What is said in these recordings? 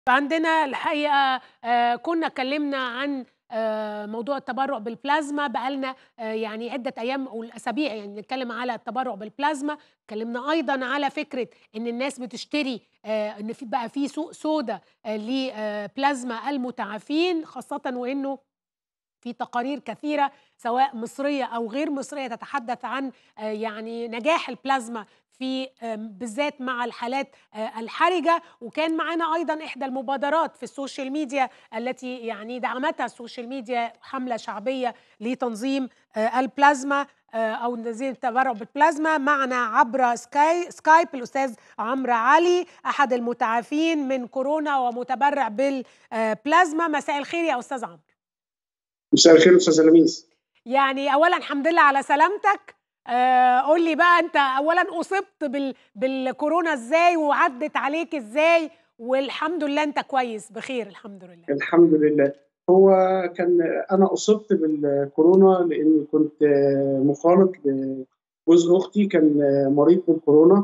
فعندنا الحقيقة آآ كنا اتكلمنا عن آآ موضوع التبرُّع بالبلازما بقى لنا آآ يعني عدة أيام أو الأسابيع يعني بنتكلم على التبرُّع بالبلازما، اتكلمنا أيضًا على فكرة إن الناس بتشتري آآ إن في بقى في سوق سودا آآ لبلازما المُتعافين، خاصةً وإنه في تقارير كثيرة سواء مصرية أو غير مصرية تتحدث عن آآ يعني نجاح البلازما في آمم بالذات مع الحالات آآ الحرجة، وكان معانا أيضًا إحدى المبادرات في السوشيال ميديا التي يعني دعمتها السوشيال ميديا حملة شعبية لتنظيم آآ البلازما آآ أو تنظيم التبرُّع بالبلازما، معنا عبر سكاي سكايب الأستاذ عمرو علي أحد المتعافين من كورونا ومتبرع بال آآ بلازما، مساء الخير يا أستاذ عمرو. مساء الخير أستاذة لميس. يعني أولًا الحمد لله على سلامتك، آآ قُل لي بقى أنت أولًا أُصبت بال بالكورونا إزاي وعدِّت عليك إزاي والحمد لله أنت كويس بخير الحمد لله؟ الحمد لله. هو كان أنا أُصبت بالكورونا لإني كنت مخالط لجوز أختي كان مريض بالكورونا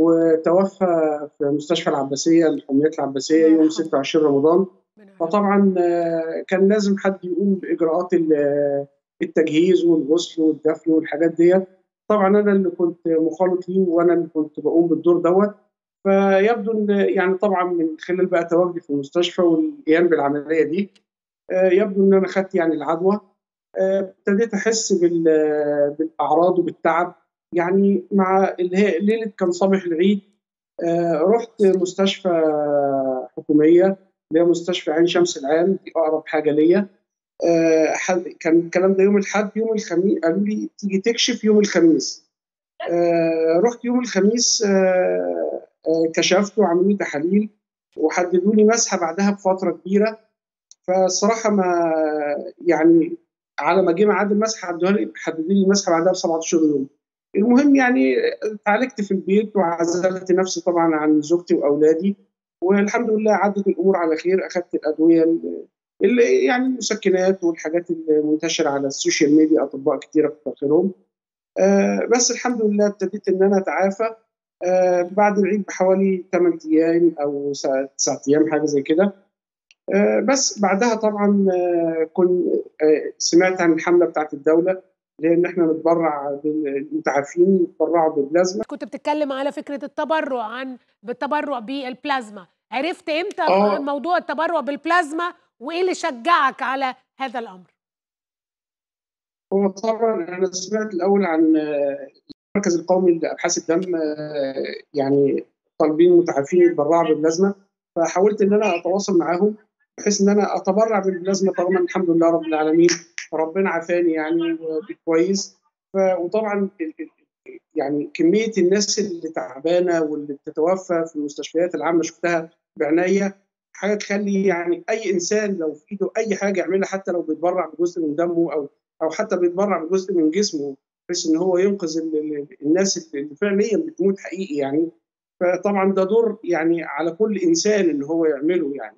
وتوفى في مستشفى العباسية الحميات العباسية الله يوم يرحمه. 26 رمضان، ربنا يرحمه. فطبعًا كان لازم حد يقوم بإجراءات ال التجهيز والغسل والدفن والحاجات ديّة، طبعًا أنا اللي كنت مخالط ليه وأنا اللي كنت باقوم بالدور دوّة، فيبدو إن يعني طبعًا من خلال بقى تواجدي في المستشفى والقيام بالعملية دي، آآ يبدو إن أنا خدت يعني العدوى، آآ ابتديت أحس بال بالأعراض وبالتعب، يعني مع اللي هي ليلة كان صباح العيد آآ رُحت مستشفى حكومية اللي هي مستشفى عين شمس العام دي أقرب حاجة ليّا، آآ حد كان الكلام ده يوم الأحد، يوم الخمي قالوا لي تيجي تكشف يوم الخميس، آآ رُحت يوم الخميس آآ آآ كشفت وعملوا لي تحاليل وحددوا لي مسحة بعدها بفترة كبيرة، فالصراحة ما يعني على ما جه ميعاد المسحة عدّوها لي حددوا لي المسحة بعدها ب17 يوم. المهم يعني اتعالجت في البيت وعزلت نفسي طبعًا عن زوجتي وأولادي، والحمد لله عدِّت الأمور على خير، أخدت الأدوية ال ال يعني المسكنات والحاجات المنتشرة على السوشيال ميديا أطباء كتيرة كتر خيرهم، آآ بس الحمد لله ابتديت إن أنا أتعافى آآ بعد العيد بحوالي 8 أيام أو س 9 أيام حاجة زي كده، آآ بس بعدها طبعًا كن آآ سمعت عن الحملة بتاعة الدولة اللي هي إن إحنا نتبرّع بالمتعافين يتبرّعوا بالبلازما. كنت بتتكلم على فكرة التبرُّع عن بالتبرُّع بالبلازما، عرفت إمتى آه. عن موضوع التبرُّع بالبلازما وإيه اللي شجّعك على هذا الأمر؟ هو طبعًا أنا سمعت الأول عن المركز القومي لأبحاث الدم يعني طالبين متعافين يتبرّعوا بالبلازما، فحاولت إن أنا أتواصل معاهم بحيث إن أنا أتبرّع بالبلازما طالما الحمد لله رب العالمين ربنا عافاني يعني وبقيت كويس، ف وطبعًا ال ال يعني كمية الناس اللي تعبانة واللي بتتوفى في المستشفيات العامة شُفتها بعنايّا، حاجة تخلّي يعني أي إنسان لو في إيده أي حاجة يعملها حتى لو بيتبرّع بجزء من دمه أو أو حتى بيتبرّع بجزء من جسمه بحيث إن هو ينقذ ال ال الناس اللي فعليًا بتموت حقيقي يعني، فطبعًا ده دور يعني على كل إنسان إن هو يعمله يعني.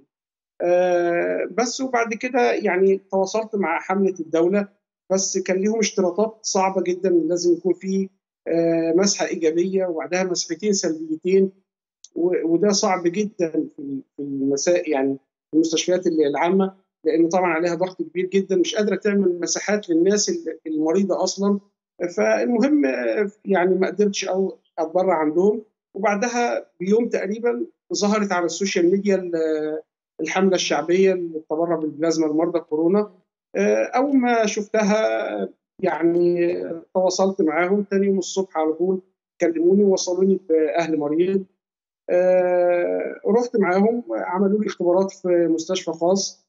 آآ بس وبعد كده يعني تواصلت مع حملة الدولة، بس كان ليهم اشتراطات صعبة جدًا، لازم يكون في آآ مسحة إيجابية وبعدها مسحتين سلبيتين، و وده صعب جدًا في في المسا يعني في المستشفيات ال العامة، لإن طبعًا عليها ضغط كبير جدًا، مش قادرة تعمل مساحات للناس ال المريضة أصلًا، فالمهم يعني ما قدرتش أو أتبرّع عندهم، وبعدها بيوم تقريبًا ظهرت على السوشيال ميديا ال الحملة الشعبية للتبرّع بالبلازما لمرضى كورونا، آآ أول ما شُفتها يعني تواصلت معاهم، تاني يوم الصبح على طول كلموني ووصلوني بأهل مريض، آآ رُحت معاهم عملوا لي اختبارات في مستشفى خاص،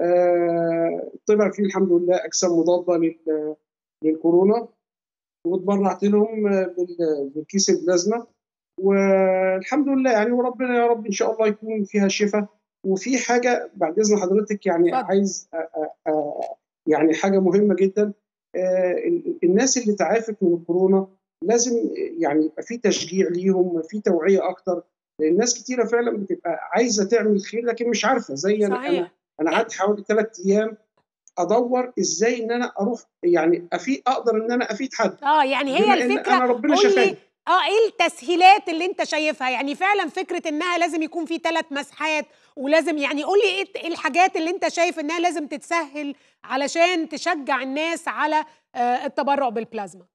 آآ طلع فيه الحمد لله أجسام مضادة لل للكورونا، واتبرّعت لهم بال بكيس البلازما، والحمد لله يعني وربنا يا رب إن شاء الله يكون فيها شفا، وفي حاجة بعد إذن حضرتك يعني اتفضل. عايز أ أ أ يعني حاجة مهمة جدًا، آآ ال الناس اللي تعافت من الكورونا لازم يعني يبقى في تشجيع ليهم، في توعية أكتر، لإن ناس كتيرة فعلًا بتبقى عايزة تعمل خير لكن مش عارفة، زي أنا أنا صحيح. أنا قعدت حوالي 3 أيام أدوّر إزاي إن أنا أروح يعني أفي أقدر إن أنا أفيد حد، آه، يعني هي بما إن الفكرة أنا ربنا قُل لي شفاني. اه ايه التسهيلات اللي انت شايفها يعني فعلا فكره انها لازم يكون في ثلاث مسحات ولازم يعني قول لي ايه إيه الحاجات اللي انت شايف انها لازم تتسهل علشان تشجع الناس على آه، التبرع بالبلازما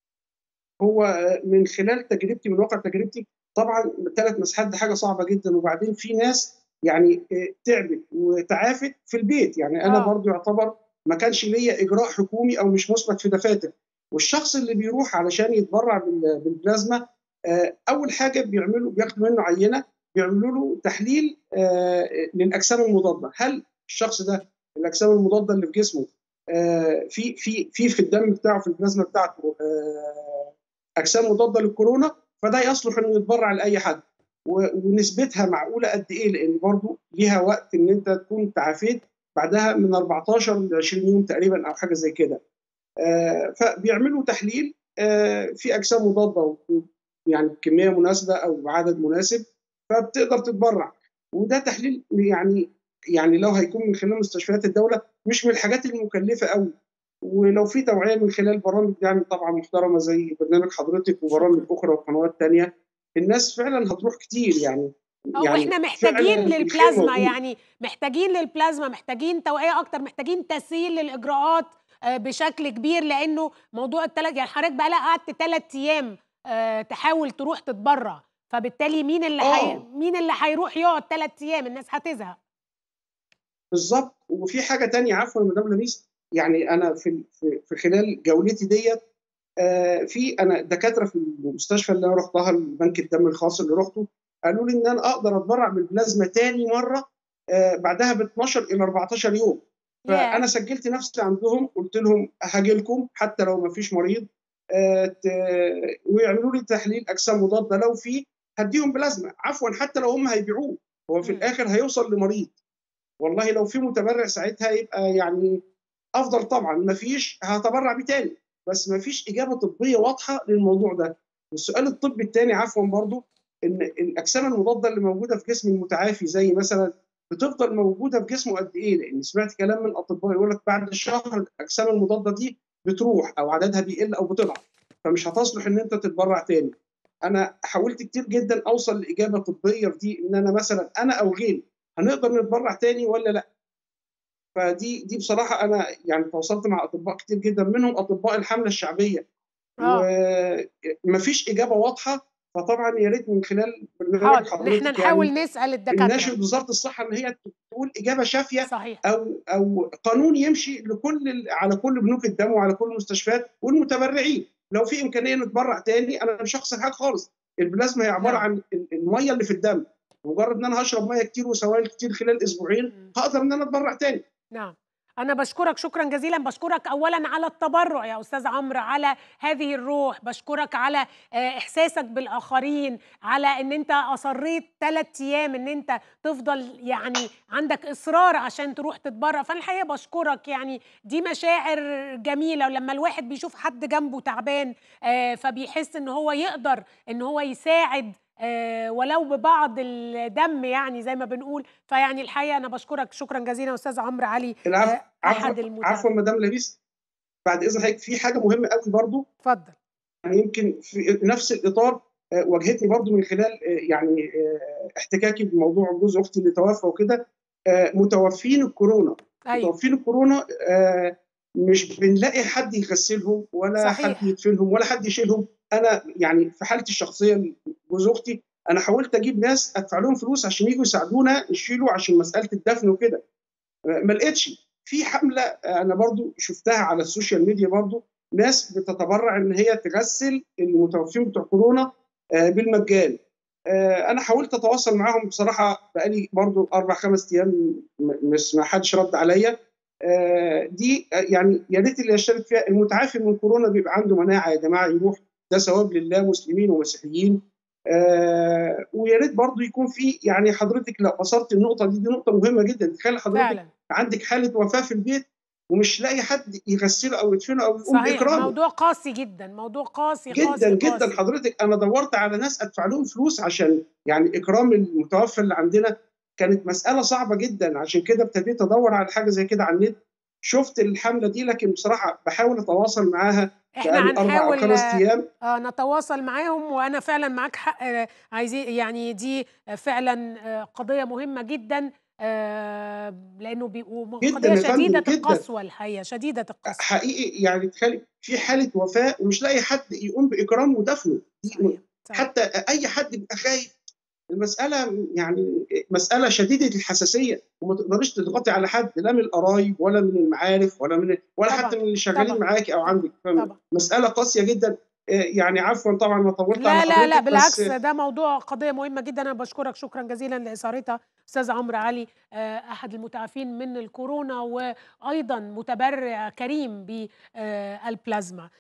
هو من خلال تجربتي من واقع تجربتي طبعا ثلاث مساحات دي حاجه صعبه جدا وبعدين في ناس يعني آه، تعبت وتعافت في البيت يعني انا آه. برضو يعتبر ما كانش ليا اجراء حكومي او مش مثبت في دفاتر والشخص اللي بيروح علشان يتبرع بال- بالبلازما آه، اول حاجه بيعملوا بياخدوا منه عينه بيعملوا له تحليل آه، للاجسام المضاده هل الشخص ده الاجسام المضاده اللي في جسمه آه، في في في في الدم بتاعه في البلازما بتاعته آه، اجسام مضاده للكورونا فده يصلح انه يتبرع لاي حد و- ونسبتها معقوله قد ايه لان برضو ليها وقت ان انت تكون تعافيت بعدها من 14 ل 20 يوم تقريبا او حاجه زي كده آه، فبيعملوا تحليل آه، في اجسام مضاده و- يعني بكميه مناسبه او بعدد مناسب فبتقدر تتبرع وده تحليل يعني يعني لو هيكون من خلال مستشفيات الدوله مش من الحاجات المكلفه قوي ولو في توعيه من خلال برامج يعني طبعا محترمه زي برنامج حضرتك وبرامج اخرى وقنوات تانية الناس فعلا هتروح كتير يعني او يعني احنا محتاجين فعلاً الخير للبلازما موجود. يعني محتاجين للبلازما محتاجين توعيه اكتر محتاجين تسهيل للاجراءات آه، بشكل كبير لانه موضوع الثلاث يعني حضرتك بقى قعدت ثلاث ايام آه، تحاول تروح تتبرع فبالتالي مين اللي حي... آه. مين اللي هيروح يقعد ثلاث ايام الناس هتزهق بالظبط وفي حاجه تانية عفوا يا مدام لميس يعني انا في في- في خلال جولتي ديت آه، في انا دكاتره في المستشفى اللي انا رحتها البنك الدم الخاص اللي رحته قالوا لي ان انا اقدر اتبرع بالبلازما تاني مره آه، بعدها ب 12 الى 14 يوم ياه. فانا سجلت نفسي عندهم قلت لهم هاجي لكم حتى لو ما فيش مريض آه، ت- ويعملوا لي تحليل اجسام مضاده لو في هديهم بلازما عفوا حتى لو هم هيبيعوه هو في مم. الاخر هيوصل لمريض والله لو في متبرع ساعتها يبقى يعني افضل طبعا ما فيش هتبرع بيه تاني بس ما فيش اجابه طبيه واضحه للموضوع ده السؤال الطبي الثاني عفوا برضو ان الاجسام المضاده اللي موجوده في جسم المتعافي زي مثلا بتفضل موجوده في جسمه قد ايه لان سمعت كلام من الاطباء يقول لك بعد شهر الاجسام المضاده دي بتروح او عددها بيقل او بتضعف فمش هتصلح ان انت تتبرع تاني انا حاولت كتير جدا اوصل لاجابه طبيه في دي ان انا مثلا انا او غيري هنقدر نتبرع تاني ولا لا فدي دي بصراحه انا يعني تواصلت مع اطباء كتير جدا منهم اطباء الحمله الشعبيه اه ومفيش اجابه واضحه فطبعا يا ريت من خلال برنامج حاضر حضرتك احنا نحاول يعني نسال الدكاتره بنناشد وزاره الصحه ان هي تقول اجابه شافيه صحيح او او قانون يمشي لكل ال- على كل بنوك الدم وعلى كل المستشفيات والمتبرعين لو في امكانيه نتبرع تاني انا مش هخسر حاجه خالص البلازما هي عباره نعم. عن ال- الميه اللي في الدم مجرد ان انا هشرب ميه كتير وسوائل كتير خلال اسبوعين مم. هقدر ان انا اتبرع تاني نعم أنا بشكرك شكرا جزيلا بشكرك أولا على التبرع يا أستاذ عمرو على هذه الروح بشكرك على آه، إحساسك بالآخرين على أن أنت أصريت ثلاث أيام أن أنت تفضل يعني عندك إصرار عشان تروح تتبرع فأنا الحقيقة بشكرك يعني دي مشاعر جميلة ولما الواحد بيشوف حد جنبه تعبان آه، فبيحس أن هو يقدر أن هو يساعد آه، ولو ببعض الدم يعني زي ما بنقول فيعني الحقيقه انا بشكرك شكرا جزيلا استاذ عمرو علي العفو آه، احد عفوا المتابعين عفوا مدام لبيس بعد اذن حضرتك في حاجه مهمه قوي برضو اتفضل يعني يمكن في نفس الاطار آه، واجهتني برضو من خلال آه، يعني آه، احتكاكي بموضوع جوز اختي اللي توفى وكده آه، متوفين الكورونا ايوه متوفين الكورونا آه، مش بنلاقي حد يغسلهم ولا صحيح. حد يدفنهم ولا حد يشيلهم انا يعني في حالتي الشخصيه جوز اختي انا حاولت اجيب ناس ادفع لهم فلوس عشان يجوا يساعدونا يشيلوا عشان مساله الدفن وكده آه، ما لقيتش في حمله آه، انا برضو شفتها على السوشيال ميديا برضو ناس بتتبرع ان هي تغسل المتوفين بتوع كورونا آه، بالمجان آه، انا حاولت اتواصل معاهم بصراحه بقالي برضو اربع خمس ايام م- مش ما حدش رد عليا آه، دي آه، يعني يا ريت اللي يشترك فيها المتعافي من كورونا بيبقى عنده مناعه يا جماعه يروح ده ثواب لله مسلمين ومسيحيين آه، ويا ريت برضو يكون في يعني حضرتك لو اثرت النقطه دي دي نقطه مهمه جدا تخيل حضرتك فعلا عندك حاله وفاه في البيت ومش لاقي حد يغسله او يدفنه او يقوم صحيح باكرامه موضوع قاسي جدا موضوع قاسي قاسي جدا جدا قاسي. حضرتك انا دورت على ناس ادفع لهم فلوس عشان يعني اكرام المتوفى اللي عندنا كانت مساله صعبه جدا عشان كده ابتديت ادور على حاجه زي كده على النت شفت الحمله دي لكن بصراحه بحاول اتواصل معاها احنا بقالي اربع او هنحاول خمس آه، ايام آه، نتواصل معاهم وانا فعلا معاك حق آه، عايزين يعني دي فعلا آه، قضيه مهمه جدا آه، لانه بيبقوا جدا قضيه يا فندم شديده جدا القسوه الحقيقه شديده القسوه حقيقي يعني تخيل في حاله وفاه ومش لاقي حد يقوم باكرامه ودفنه دي صحيح صحيح حتى اي حد بيبقى خايف المساله يعني مساله شديده الحساسيه وما تقدريش تضغطي على حد لا من القرايب ولا من المعارف ولا من ولا طبعا حتى من اللي شغالين طبعا معاكي او عندك طبعا مساله قاسيه جدا آه، يعني عفوا طبعا ما طولت على لا لا لا حضرتك بالعكس بس ده موضوع قضية مهمة جدا أنا بشكرك شكرا جزيلا لإثارتها أستاذ عمرو علي آه، أحد المتعافين من الكورونا وأيضا متبرع كريم بالبلازما